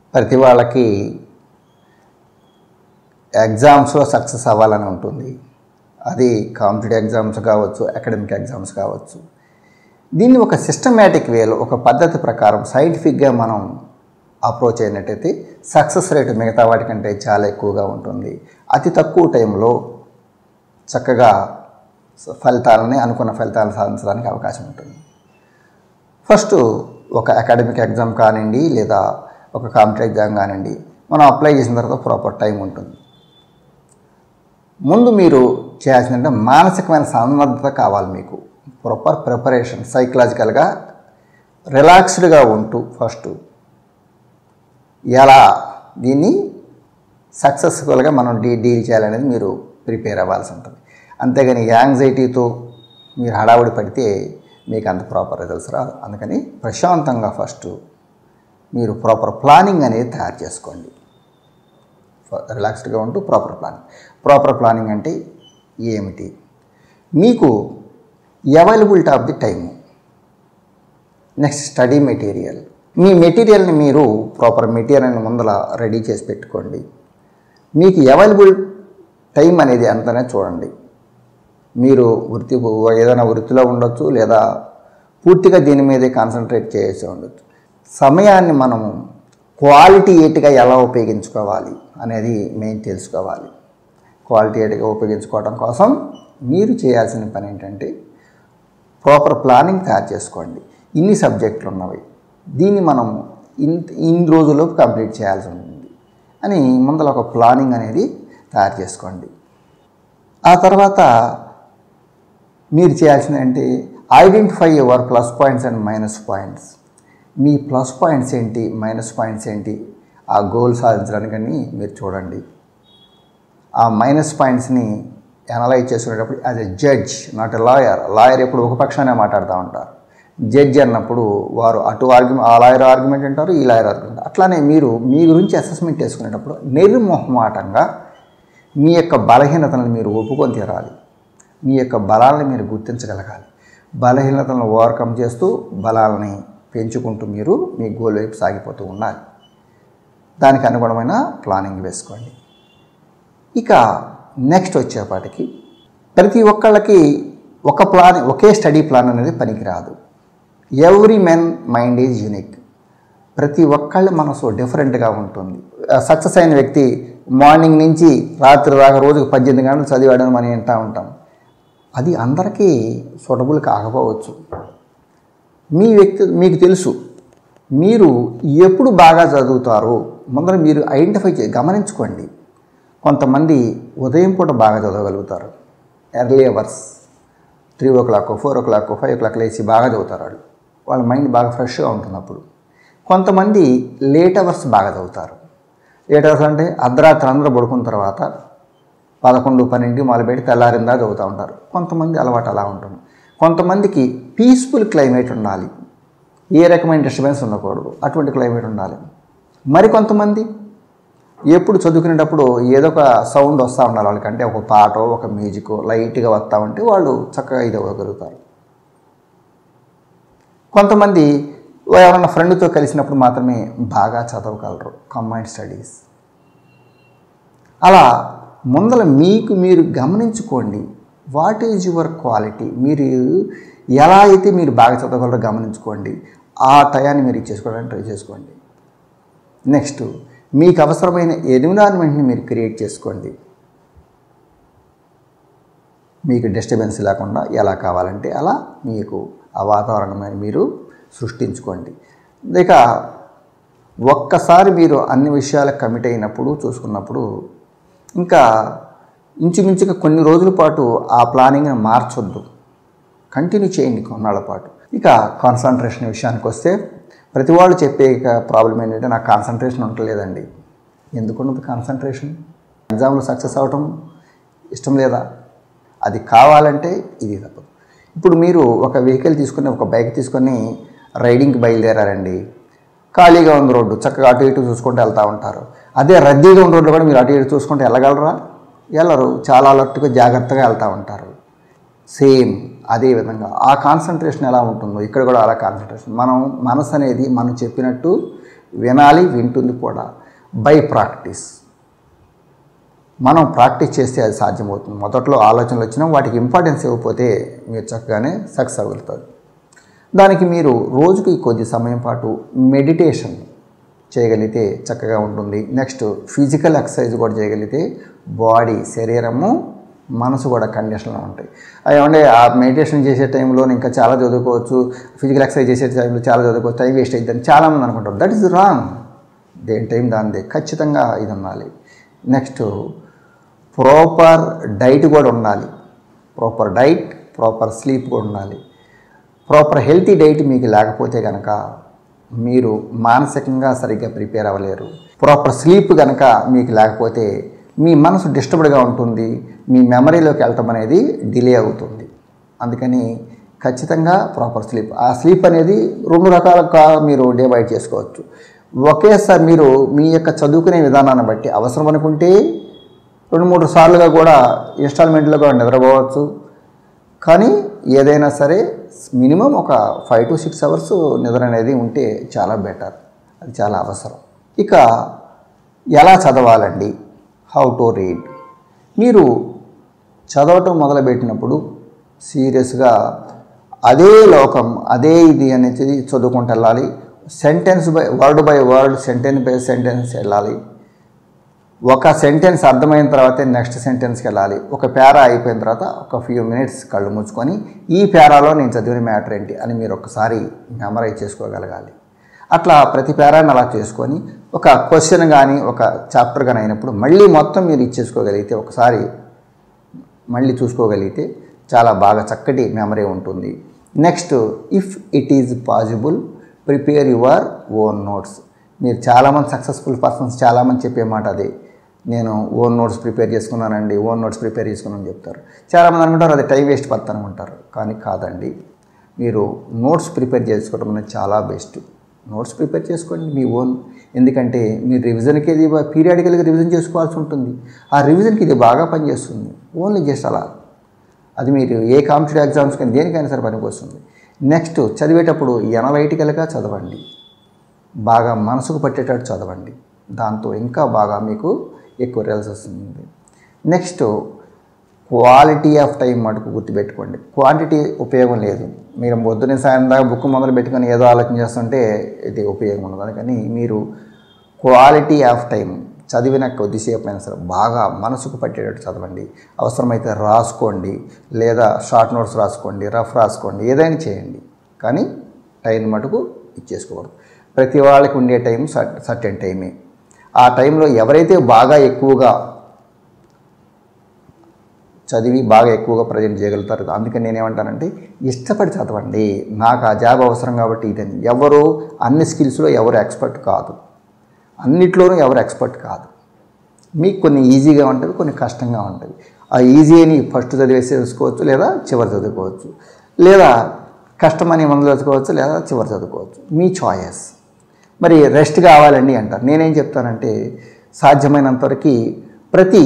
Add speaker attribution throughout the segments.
Speaker 1: ప్రతి వాళ్ళకి ఎగ్జామ్స్లో సక్సెస్ అవ్వాలని ఉంటుంది అది కాంపిటేటివ్ ఎగ్జామ్స్ కావచ్చు అకాడమిక్ ఎగ్జామ్స్ కావచ్చు దీన్ని ఒక సిస్టమేటిక్ వేలో ఒక పద్ధతి ప్రకారం సైంటిఫిక్గా మనం అప్రోచ్ అయినట్టయితే సక్సెస్ రేట్ మిగతా వాటికంటే చాలా ఎక్కువగా ఉంటుంది అతి తక్కువ టైంలో చక్కగా ఫలితాలని అనుకున్న ఫలితాలను సాధించడానికి అవకాశం ఉంటుంది ఫస్ట్ ఒక అకాడమిక్ ఎగ్జామ్ కానివ్వండి లేదా ఒక కాంపిటేటివ్ ఎగ్జామ్ కానివ్వండి మనం అప్లై చేసిన తర్వాత ప్రాపర్ టైం ఉంటుంది ముందు మీరు చేయాల్సిందంటే మానసికమైన సన్నద్ధత కావాలి మీకు ప్రాపర్ ప్రిపరేషన్ సైకలాజికల్గా రిలాక్స్డ్గా ఉంటూ ఫస్ట్ ఎలా దీన్ని సక్సెస్ఫుల్గా మనం డీ డీల్ చేయాలనేది మీరు ప్రిపేర్ అవ్వాల్సి ఉంటుంది అంతేగాని యాంగ్జైటీతో మీరు హడావుడి పడితే మీకు అంత ప్రాపర్ రిజల్ట్స్ రాదు అందుకని ప్రశాంతంగా ఫస్ట్ మీరు ప్రాపర్ ప్లానింగ్ అనేది తయారు చేసుకోండి రిలాక్స్డ్గా ఉంటూ ప్రాపర్ ప్లానింగ్ ప్రాపర్ ప్లానింగ్ అంటే ఏమిటి మీకు availability of the time next study material మీ మెటీరియల్ని మీరు ప్రాపర్ మెటీరియల్ని ముందర రెడీ చేసి పెట్టుకోండి మీకు అవైలబుల్ టైం అనేది ఎంతనే చూడండి మీరు వృత్తి ఏదైనా వృత్తిలో ఉండొచ్చు లేదా పూర్తిగా దీని మీదే కాన్సన్ట్రేట్ చేసి ఉండొచ్చు సమయాన్ని మనము క్వాలిటీ ఎయిట్గా ఎలా ఉపయోగించుకోవాలి అనేది మెయిన్ తెలుసుకోవాలి క్వాలిటీ ఎయిట్గా ఉపయోగించుకోవడం కోసం మీరు చేయాల్సిన పని ఏంటంటే ప్రాపర్ ప్లానింగ్ తయారు చేసుకోండి ఇన్ని సబ్జెక్టులు ఉన్నవి దీన్ని మనం ఇన్ ఇన్ని రోజుల్లోపు కంప్లీట్ చేయాల్సి ఉంటుంది అని ముందర ఒక ప్లానింగ్ అనేది తయారు చేసుకోండి ఆ తర్వాత మీరు చేయాల్సింది ఏంటి identify your plus points and minus points మీ ప్లస్ పాయింట్స్ ఏంటి మైనస్ పాయింట్స్ ఏంటి ఆ గోల్ సాధించడానికని మీరు చూడండి ఆ మైనస్ పాయింట్స్ని అనలైజ్ చేసుకునేటప్పుడు as a judge not a lawyer lawyer ఎప్పుడు ఒక పక్షానే మాట్లాడుతూ ఉంటారు జడ్జ్ అన్నప్పుడు వారు అటు ఆర్గ్యుమెంట్ ఆ లాయర్ ఆర్గ్యుమెంట్ అంటారు ఈ లాయర్ ఆర్గ్యుమెంట్ అట్లానే మీరు మీ గురించి అసెస్మెంట్ చేసుకునేటప్పుడు నిర్మోహమాటంగా మీ యొక్క బలహీనతలను మీరు ఒప్పుకొని తీరాలి మీ యొక్క బలాలను మీరు గుర్తించగలగాలి బలహీనతలను ఓవర్కమ్ చేస్తూ బలాలని పెంచుకుంటూ మీరు మీ గోల్ వైపు సాగిపోతూ ఉండాలి దానికి అనుగుణమైన ప్లానింగ్ వేసుకోండి ఇక నెక్స్ట్ వచ్చేపాటికి ప్రతి ఒక్కళ్ళకి ఒక ప్లాన్ ఒకే స్టడీ ప్లాన్ అనేది పనికిరాదు every men mind is unique ప్రతి ఒక్కళ్ళ మనసు డిఫరెంట్గా ఉంటుంది సక్సెస్ అయిన వ్యక్తి మార్నింగ్ నుంచి రాత్రి దాకా రోజుకు పద్దెనిమిది గంటలు చదివాడని మనం వింటూ ఉంటాం అది అందరికీ సూటబుల్ కాకపోవచ్చు మీ వ్యక్తి మీకు తెలుసు మీరు ఎప్పుడు బాగా చదువుతారో ముందర మీరు ఐడెంటిఫై చే గమనించుకోండి కొంతమంది ఉదయం పూట బాగా చదవగలుగుతారు early hours three o'clock four o'clock five o'clock లేచి బాగా చదువుతారు వాళ్ళు వాళ్ళ మైండ్ బాగా ఫ్రెష్గా ఉంటుంది అప్పుడు కొంతమంది లేట్ అవర్స్ బాగా చదువుతారు లేట్ అవర్స్ అంటే అర్ధరాత్రి అందరూ పడుకున్న తర్వాత పదకొండు పన్నెండు మొదలుపెట్టి తెల్లారిందా చదువుతూ ఉంటారు కొంతమంది అలవాటు అలా ఉంటుంది కొంతమందికి పీస్ఫుల్ క్లైమేట్ ఉండాలి ఏ రకమైన డిస్టర్బెన్స్ ఉండకూడదు అటువంటి క్లైమేట్ ఉండాలి మరి కొంతమంది ఎప్పుడు చదువుకునేటప్పుడు ఏదో ఒక సౌండ్ వస్తూ ఉండాలి వాళ్ళకి అంటే ఒక పాట ఒక మ్యూజిక్ లైట్గా వస్తూ ఉంటే వాళ్ళు చక్కగా ఇది అవ్వగలుగుతారు కొంతమంది ఎవరన్నా ఫ్రెండ్తో కలిసినప్పుడు మాత్రమే బాగా చదవగలరు కంబైన్డ్ స్టడీస్ అలా ముందల మీకు మీరు గమనించుకోండి వాట్ ఈజ్ యువర్ క్వాలిటీ మీరు ఎలా అయితే మీరు బాగా చదవగలరో గమనించుకోండి ఆ టయాన్ని మీరు ఇచ్చేసుకోవడానికి ట్రై చేసుకోండి నెక్స్ట్ మీకు అవసరమైన ఎన్విరాన్మెంట్ని మీరు క్రియేట్ చేసుకోండి మీకు డిస్టర్బెన్స్ లేకుండా ఎలా కావాలంటే అలా మీకు ఆ వాతావరణాన్ని మీరు సృష్టించుకోండి ఇక ఒక్కసారి మీరు అన్ని విషయాలకు కమిట్ అయినప్పుడు చూసుకున్నప్పుడు ఇంకా ఇంచుమించుగా కొన్ని రోజుల పాటు ఆ ప్లానింగ్ని మార్చొద్దు కంటిన్యూ చేయండి కొన్నాళ్ళ పాటు ఇక కాన్సన్ట్రేషన్ విషయానికి వస్తే ప్రతి వాళ్ళు చెప్పే ఇక ప్రాబ్లం ఏంటంటే నాకు కాన్సన్ట్రేషన్ ఉండలేదండి ఎందుకున్నది కాన్సన్ట్రేషన్ ఎగ్జామ్లో సక్సెస్ అవ్వటం ఇష్టం లేదా అది కావాలంటే ఇది తప్పదు ఇప్పుడు మీరు ఒక వెహికల్ తీసుకుని ఒక బైక్ తీసుకొని రైడింగ్కి బయలుదేరారండి ఖాళీగా ఉంది రోడ్డు చక్కగా అటు ఇటు చూసుకుంటూ వెళ్తూ ఉంటారు అదే రద్దీగా ఉన్న రోడ్డు కూడా మీరు అటు ఇటు చూసుకుంటూ వెళ్ళగలరా వెళ్ళరు చాలా అలర్ట్గా జాగ్రత్తగా వెళ్తూ ఉంటారు సేమ్ అదే విధంగా ఆ కాన్సన్ట్రేషన్ ఎలా ఉంటుందో ఇక్కడ కూడా అలా కాన్సన్ట్రేషన్ మనం మనసు అనేది మనం చెప్పినట్టు వినాలి వింటుంది కూడా బై ప్రాక్టీస్ మనం ప్రాక్టీస్ చేస్తే అది సాధ్యమవుతుంది మొదట్లో ఆలోచనలు వచ్చినా వాటికి ఇంపార్టెన్స్ ఇవ్వకపోతే మీరు చక్కగానే సక్సెస్ అవ్వగలుగుతారు దానికి మీరు రోజుకి కొద్ది సమయం పాటు మెడిటేషన్ చేయగలిగితే చక్కగా ఉంటుంది నెక్స్ట్ ఫిజికల్ ఎక్సర్సైజ్ కూడా చేయగలిగితే బాడీ శరీరము మనసు కూడా కండిషన్లో ఉంటాయి ఏమంటే ఆ మెడిటేషన్ చేసే టైంలో ఇంకా చాలా చదువుకోవచ్చు ఫిజికల్ ఎక్సర్సైజ్ చేసే టైంలో చాలా చదువుకోవచ్చు టైం వేస్ట్ అవుతుందని చాలామంది అనుకుంటారు దట్ ఈస్ రాంగ్ దేని టైం దానిదే ఖచ్చితంగా ఇది ఉండాలి నెక్స్ట్ ప్రాపర్ డైట్ కూడా ఉండాలి ప్రాపర్ డైట్ ప్రాపర్ స్లీప్ కూడా ఉండాలి ప్రాపర్ హెల్తీ డైట్ మీకు లేకపోతే కనుక మీరు మానసికంగా సరిగ్గా ప్రిపేర్ అవ్వలేరు ప్రాపర్ స్లీప్ కనుక మీకు లేకపోతే మీ మనసు డిస్టర్బ్డ్గా ఉంటుంది మీ మెమరీలోకి వెళ్ళటం అనేది డిలే అవుతుంది అందుకని ఖచ్చితంగా ప్రాపర్ స్లీప్ ఆ స్లీప్ అనేది రెండు రకాలుగా మీరు డివైడ్ చేసుకోవచ్చు ఒకేసారి మీరు మీ యొక్క చదువుకునే విధానాన్ని బట్టి అవసరం అనుకుంటే రెండు మూడు సార్లుగా కూడా ఇన్స్టాల్మెంట్లో కూడా నిద్రపోవచ్చు కానీ ఏదైనా సరే మినిమం ఒక ఫైవ్ టు సిక్స్ అవర్స్ నిద్ర అనేది ఉంటే చాలా బెటర్ అది చాలా అవసరం ఇక ఎలా చదవాలండి హౌ టు రీడ్ మీరు చదవటం మొదలుపెట్టినప్పుడు సీరియస్గా అదే లోకం అదే ఇది అనేది చదువుకుంటూ వెళ్ళాలి sentence by word by word sentence by sentence వెళ్ళాలి ఒక సెంటెన్స్ అర్థమైన తర్వాతే నెక్స్ట్ సెంటెన్స్కి వెళ్ళాలి ఒక పేరా అయిపోయిన తర్వాత ఒక ఫ్యూ మినిట్స్ కళ్ళు మూసుకొని ఈ పేరాలో నేను చదివిన మ్యాటర్ ఏంటి అని మీరు ఒకసారి మెమరైజ్ చేసుకోగలగాలి అట్లా ప్రతి పేరాన్ని అలా చేసుకొని ఒక క్వశ్చన్ కానీ ఒక చాప్టర్ కానీ అయినప్పుడు మళ్ళీ మొత్తం మీరు ఇచ్చేసుకోగలిగితే ఒకసారి మళ్ళీ చూసుకోగలిగితే చాలా బాగా చక్కటి మెమరీ ఉంటుంది next if it is possible prepare your own notes మీరు చాలామంది సక్సెస్ఫుల్ పర్సన్స్ చాలామంది చెప్పే మాట అదే నేను ఓన్ నోట్స్ ప్రిపేర్ చేసుకున్నానండి ఓన్ నోట్స్ ప్రిపేర్ చేసుకున్నాను చెప్తారు చాలామంది అనుకుంటారు అది టైం వేస్ట్ పడతాను అనుకుంటారు కానీ కాదండి మీరు నోట్స్ ప్రిపేర్ చేసుకోవడం అనేది చాలా బెస్ట్ నోట్స్ ప్రిపేర్ చేసుకోండి మీ ఓన్ ఎందుకంటే మీరు రివిజన్కి ఇది పీరియాడికల్గా రివిజన్ చేసుకోవాల్సి ఉంటుంది ఆ రివిజన్కి ఇది బాగా పనిచేస్తుంది ఓన్లీ జస్ట్ అలా అది మీరు ఏ కాంపిటేటివ్ ఎగ్జామ్స్ కానీ దేనికైనా సరే పనికి వస్తుంది నెక్స్ట్ చదివేటప్పుడు ఎనలైటికల్గా చదవండి బాగా మనసుకు పట్టేటట్టు చదవండి దాంతో ఇంకా బాగా మీకు ఎక్కువ రిజల్ట్స్ వస్తుంది నెక్స్ట్ క్వాలిటీ ఆఫ్ టైం మటుకు గుర్తుపెట్టుకోండి క్వాంటిటీ ఉపయోగం లేదు మీరు పొద్దున్న సాయం దాకా బుక్ మొదలు పెట్టుకొని ఏదో ఆలోచన చేస్తుంటే ఇది ఉపయోగం ఉండదు అందుకని మీరు క్వాలిటీ ఆఫ్ టైం చదివిన కొద్దిసేపు అయినా సరే బాగా మనసుకు పట్టేటట్టు చదవండి అవసరమైతే రాసుకోండి లేదా షార్ట్ నోట్స్ రాసుకోండి రఫ్ రాసుకోండి ఏదైనా చేయండి కానీ టైం మటుకు ఇచ్చేసుకోకూడదు ప్రతి వాళ్ళకి ఉండే టైం సర్టెన్ టైమే ఆ టైంలో ఎవరైతే బాగా ఎక్కువగా చదివి బాగా ఎక్కువగా ప్రజెంట్ చేయగలుగుతారు అందుకని నేనేమంటానంటే ఇష్టపడి చదవండి నాకు ఆ జాబ్ అవసరం కాబట్టి ఇదని ఎవరు అన్ని స్కిల్స్లో ఎవరు ఎక్స్పర్ట్ కాదు అన్నిట్లోనూ ఎవరు ఎక్స్పర్ట్ కాదు మీకు కొన్ని ఈజీగా ఉంటుంది కొన్ని కష్టంగా ఉంటుంది ఆ ఈజీ అని ఫస్ట్ చదివేసి తెలుసుకోవచ్చు లేదా చివరి చదువుకోవచ్చు లేదా కష్టమని ముందు చదువుకోవచ్చు లేదా చివరి చదువుకోవచ్చు మీ చాయిస్ మరి రెస్ట్ కావాలండి అంటారు నేనేం చెప్తానంటే సాధ్యమైనంత వరకు ప్రతి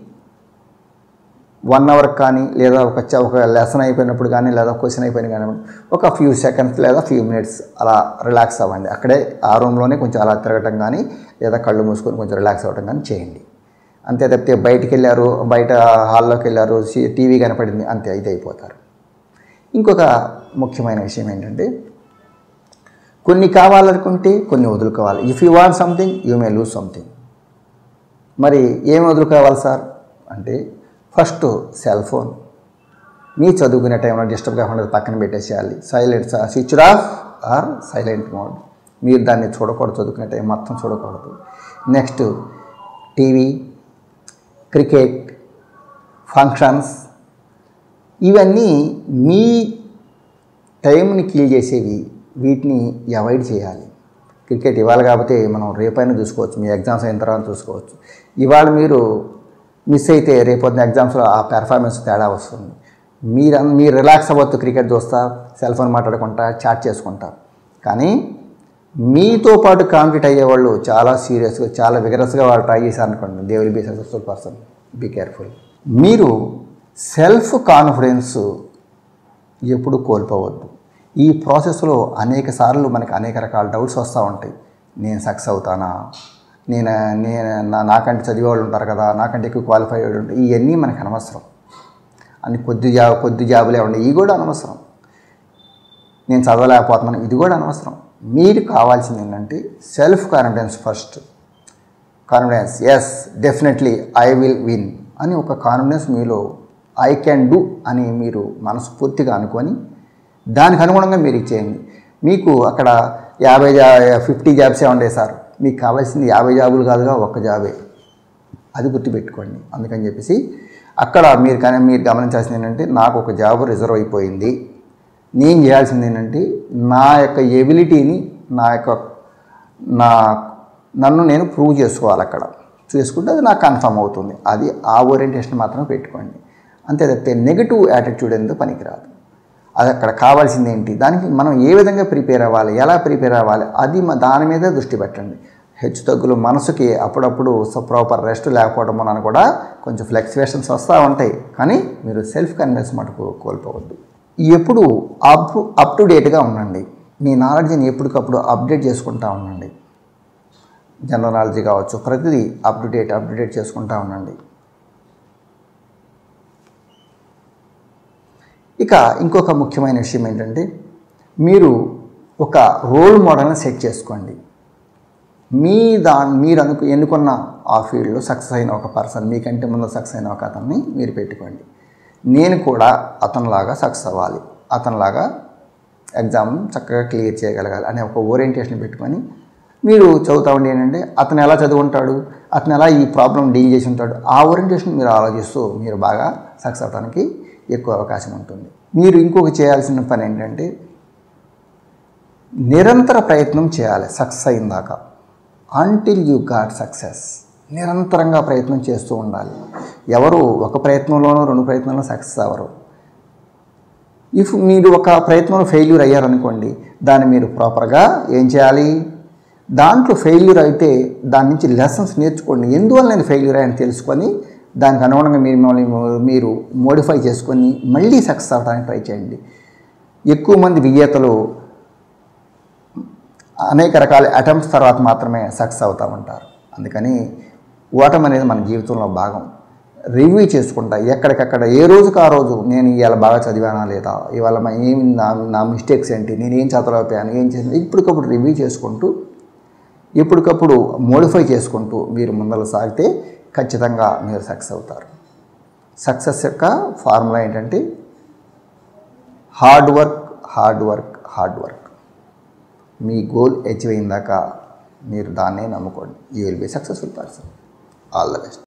Speaker 1: వన్ అవర్ కానీ లేదా ఒక చ- ఒక లెసన్ అయిపోయినప్పుడు కానీ లేదా క్వశ్చన్ అయిపోయిన కానీ ఒక ఫ్యూ సెకండ్స్ లేదా ఫ్యూ మినిట్స్ అలా రిలాక్స్ అవ్వండి అక్కడే ఆ రూమ్లోనే కొంచెం అలా తిరగటం కానీ లేదా కళ్ళు మూసుకొని కొంచెం రిలాక్స్ అవ్వడం కానీ చేయండి అంతే తప్పితే బయటికి వెళ్ళారు బయట హాల్లోకి వెళ్ళారు సి- టీవీ కనపడింది అంతే అయితే అయిపోతారు ఇంకొక ముఖ్యమైన విషయం ఏంటంటే కొన్ని కావాలనుకుంటే కొన్ని వదులుకోవాలి if you want something you may lose something మరి ఏమి వదులుకోవాలి సార్ అంటే ఫస్ట్ సెల్ ఫోన్ మీ చదువుకునే టైంలో డిస్టర్బ్ కాకుండా పక్కన పెట్టేసేయాలి silent switch off or silent mode మీరు దాన్ని చూడకూడదు చదువుకునే టైం మొత్తం చూడకూడదు నెక్స్ట్ టీవీ క్రికెట్ ఫంక్షన్స్ ఇవన్నీ మీ టైంని కిల్ చేసేవి వీటిని అవాయిడ్ చేయాలి క్రికెట్ ఇవాళ కాకపోతే మనం రేపైనా చూసుకోవచ్చు మీ ఎగ్జామ్స్ అయిన తర్వాత చూసుకోవచ్చు ఇవాళ మీరు మిస్ అయితే రేపొద్దున ఎగ్జామ్స్లో ఆ పెర్ఫార్మెన్స్ తేడా వస్తుంది మీరు మీరు రిలాక్స్ అవ్వద్దు క్రికెట్ చూస్తా సెల్ ఫోన్ మాట్లాడుకుంటా చాట్ చేసుకుంటా కానీ మీతో పాటు కాంపిట్ అయ్యేవాళ్ళు చాలా సీరియస్గా చాలా విగరస్గా వాళ్ళు ట్రై చేశారనుకోండి they will be successful person be careful మీరు సెల్ఫ్ కాన్ఫిడెన్స్ ఎప్పుడు కోల్పోవద్దు ఈ ప్రాసెస్లో అనేక సార్లు మనకి అనేక రకాల డౌట్స్ వస్తూ ఉంటాయి నేను సక్సెస్ అవుతానా నేను నేను నా నాకంటే చదివేవాళ్ళు ఉంటారు కదా నాకంటే ఎక్కువ క్వాలిఫై అయ్యి ఉంటారు ఇవన్నీ మనకు అనవసరం అని కొద్ది జాబ్ కొద్ది జాబులే ఉండే ఇవి కూడా అనవసరం నేను చదవలేకపోతున్నాను ఇది కూడా అనవసరం మీరు కావాల్సింది ఏంటంటే self confidence first confidence yes definitely I will win అని ఒక కాన్ఫిడెన్స్ మీలో ఐ క్యాన్ డూ అని మీరు మనస్ఫూర్తిగా అనుకొని దానికి అనుగుణంగా మీరు ఇచ్చేయండి మీకు అక్కడ యాభై జా ఫిఫ్టీ జాబ్సే ఉండే సార్ మీకు కావాల్సింది యాభై జాబులు కాదుగా ఒక్క జాబే అది గుర్తుపెట్టుకోండి అందుకని చెప్పేసి అక్కడ మీరు కానీ మీరు గమనించాల్సింది ఏంటంటే నాకు ఒక జాబ్ రిజర్వ్ అయిపోయింది నేను చేయాల్సింది ఏంటంటే నా యొక్క ఎబిలిటీని నా యొక్క నా నన్ను నేను ప్రూవ్ చేసుకోవాలి అక్కడ చేసుకుంటే అది నాకు కన్ఫర్మ్ అవుతుంది అది ఆ ఓరియంటేషన్ మాత్రమే పెట్టుకోండి అంతే తప్పితే నెగిటివ్ యాటిట్యూడ్ ఎందుకు పనికిరాదు అది అక్కడ కావాల్సింది ఏంటి దానికి మనం ఏ విధంగా ప్రిపేర్ అవ్వాలి ఎలా ప్రిపేర్ అవ్వాలి అది మ- దాని మీదే దృష్టి పెట్టండి హెచ్చు తగ్గులు మనసుకి అప్పుడప్పుడు ప్రాపర్ రెస్ట్ లేకపోవడం వలన కూడా కొంచెం ఫ్లెక్చువేషన్స్ వస్తూ ఉంటాయి కానీ మీరు సెల్ఫ్ కాన్ఫిడెన్స్ మటుకు కోల్పోవద్దు ఎప్పుడు అప్ అప్ టు డేట్గా ఉండండి మీ నాలెడ్జ్ని ఎప్పటికప్పుడు అప్డేట్ చేసుకుంటూ ఉండండి జనరల్ నాలెడ్జ్ కావచ్చు ప్రతిదీ up to date up to date చేసుకుంటూ ఉండండి ఇక ఇంకొక ముఖ్యమైన విషయం ఏంటంటే మీరు ఒక రోల్ మోడల్ని సెట్ చేసుకోండి మీ దా మీరు అనుకు ఎన్నుకున్న ఆ ఫీల్డ్లో సక్సెస్ అయిన ఒక పర్సన్ మీకంటే ముందు సక్సెస్ అయిన ఒక అతన్ని మీరు పెట్టుకోండి నేను కూడా అతనిలాగా సక్సెస్ అవ్వాలి అతనిలాగా ఎగ్జామ్ చక్కగా క్లియర్ చేయగలగాలి అనే ఒక ఓరియంటేషన్ పెట్టుకొని మీరు చదువుతా ఉండి ఏంటంటే అతను ఎలా చదువుంటాడు అతను ఎలా ఈ ప్రాబ్లం డీల్ చేసి ఉంటాడు ఆ ఓరియంటేషన్ మీరు ఆలోచిస్తూ మీరు బాగా సక్సెస్ అవడానికి ఎక్కువ అవకాశం ఉంటుంది మీరు ఇంకొక చేయాల్సిన పని ఏంటంటే నిరంతర ప్రయత్నం చేయాలి సక్సెస్ అయిన దాకా అంటిల్ యూ గాట్ సక్సెస్ నిరంతరంగా ప్రయత్నం చేస్తూ ఉండాలి ఎవరు ఒక ప్రయత్నంలోనూ రెండు ప్రయత్నంలో సక్సెస్ అవ్వరు ఇఫ్ మీరు ఒక ప్రయత్నంలో ఫెయిల్యూర్ అయ్యారనుకోండి దాన్ని మీరు ప్రాపర్గా ఏం చేయాలి దాంట్లో ఫెయిల్యూర్ అయితే దాని నుంచి లెసన్స్ నేర్చుకోండి ఎందువల్ల నేను ఫెయిల్యూర్ అయ్యాను తెలుసుకొని దానికి అనుగుణంగా మీరు మిమ్మల్ని మీరు మోడిఫై చేసుకొని మళ్ళీ సక్సెస్ అవ్వడానికి ట్రై చేయండి ఎక్కువ మంది విజేతలు అనేక రకాల అటెంప్ట్స్ తర్వాత మాత్రమే సక్సెస్ అవుతూ ఉంటారు అందుకని ఓటమి అనేది మన జీవితంలో భాగం రివ్యూ చేసుకుంటా ఎక్కడికక్కడ ఏ రోజుకి ఆ రోజు నేను ఇవాళ బాగా చదివానా లేదా ఇవాళ మా ఏమి నా నా మిస్టేక్స్ ఏంటి నేను ఏం చదవలేకపోయాను ఏం చేసిన ఇప్పటికప్పుడు రివ్యూ చేసుకుంటూ ఎప్పటికప్పుడు మోడిఫై చేసుకుంటూ మీరు ముందర సాగితే ఖచ్చితంగా మీరు సక్సెస్ అవుతారు సక్సెస్ యొక్క ఫార్ములా ఏంటంటే hard work hard work hard work మీ గోల్ అచీవ్ అయిన దాకా మీరు దాన్నే నమ్ముకోండి you will be successful person all the best